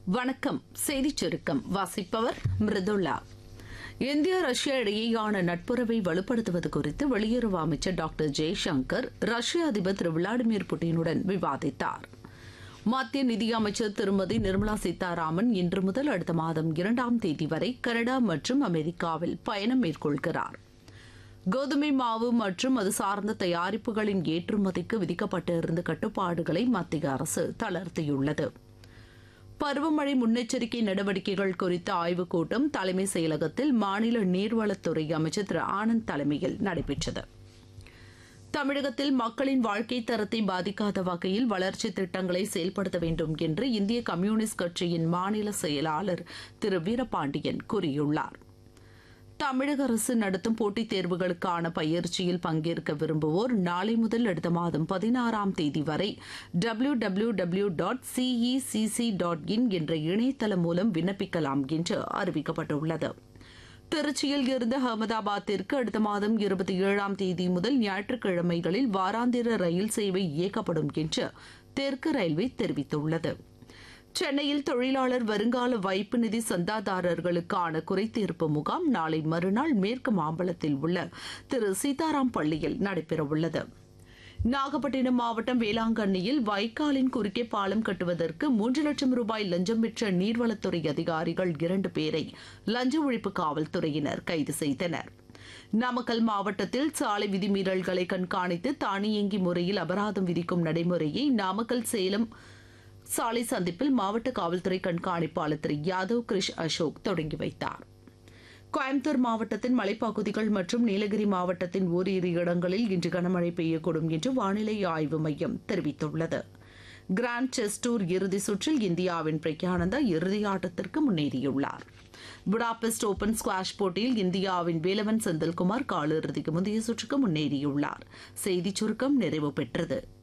வணக்கம் செய்திச் சுருக்கம் வாசிப்பவர் மிருதுளா இந்தியா ரஷ்யா இடையேயான நட்புறவை வலுப்படுத்துவது குறித்து வெளியுறவு அமைச்சர் டாக்டர் ஜெய்சங்கர் ரஷ்ய அதிபர் திரு விளாடிமிர் புட்டினுடன் விவாதித்தார் மத்திய நிதியமைச்சர் திருமதி நிர்மலா சீதாராமன் இன்று முதல் அடுத்த மாதம் இரண்டாம் தேதி வரை கனடா மற்றும் அமெரிக்காவில் பயணம் மேற்கொள்கிறார் கோதுமை மாவு மற்றும் அது சார்ந்த தயாரிப்புகளின் ஏற்றுமதிக்கு விதிக்கப்பட்டிருந்த கட்டுப்பாடுகளை மத்திய அரசு தளர்த்தியுள்ளது பருவமழை முன்னெச்சரிக்கை நடவடிக்கைகள் குறித்த ஆய்வுக் கூட்டம் தலைமை செயலகத்தில் மாநில நீர்வளத்துறை அமைச்சர் திரு ஆனந்த் தலைமையில் நடைபெற்றது தமிழகத்தில் மக்களின் வாழ்க்கை தரத்தை பாதிக்காத வகையில் வளர்ச்சி திட்டங்களை செயல்படுத்த வேண்டும் என்று இந்திய கம்யூனிஸ்ட் கட்சியின் மாநில செயலாளர் திரு வீரபாண்டியன் கூறியுள்ளார் தமிழக அரசு நடத்தும் போட்டித் தேர்வுகளுக்கான பயிற்சியில் பங்கேற்க விரும்புவோர் நாளை முதல் அடுத்த மாதம் பதினாறாம் தேதி வரை W W W dot CECC dot in என்ற இணையதளம் மூலம் விண்ணப்பிக்கலாம் என்று அறிவிக்கப்பட்டுள்ளது திருச்சியில் இருந்து அகமதாபாத்திற்கு அடுத்த மாதம் இருபத்தி ஏழாம் தேதி முதல் ஞாயிற்றுக்கிழமைகளில் வாராந்திர ரயில் சேவை இயக்கப்படும் என்று தெற்கு ரயில்வே தெரிவித்துள்ளது சென்னையில் தொழிலாளர் வருங்கால வைப்பு நிதி சந்தாதாரர்களுக்கான குறைதீர்ப்பு முகாம் நாளை மறுநாள் மேற்கு மாம்பலத்தில் உள்ள திரு சீதாராம் பள்ளியில் நடைபெறவுள்ளது நாகப்பட்டினம் மாவட்டம் வேளாங்கண்ணியில் வைக்காலின் குறுக்கே பாலம் கட்டுவதற்கு மூன்று லட்சம் ரூபாய் லஞ்சம் பெற்ற நீர்வளத்துறை அதிகாரிகள் இரண்டு பேரை லஞ்ச ஒழிப்பு காவல்துறையினர் கைது செய்தனர் நாமக்கல் மாவட்டத்தில் சாலை விதிமீறல்களை கண்காணித்து தானியங்கி முறையில் அபராதம் விதிக்கும் நடைமுறையை நாமக்கல் சேலம் சாலை சந்திப்பில் மாவட்ட காவல்துறை கண்காணிப்பாளர் திரு யாதவ் கிரிஷ் அசோக் தொடங்கி வைத்தார் கோயம்புத்தூர் மாவட்டத்தின் மலைப்பகுதிகள் மற்றும் நீலகிரி மாவட்டத்தின் ஓரிரு இடங்களில் இன்று கனமழை பெய்யக்கூடும் என்று வானிலை ஆய்வு மையம் தெரிவித்துள்ளது கிராண்ட் செஸ் டூர் இறுதி சுற்றில் இந்தியாவின் பிரக்யானந்தா இறுதி ஆட்டத்திற்கு முன்னேறியுள்ளார் புடாபெஸ்ட் ஓபன் ஸ்குவாஷ் போட்டியில் இந்தியாவின் வேலவன் செந்தில்குமார் காலிறுதிக்கு முந்தைய சுற்றுக்கு முன்னேறியுள்ளார் செய்திச் சுருக்கம் நிறைவு பெற்றது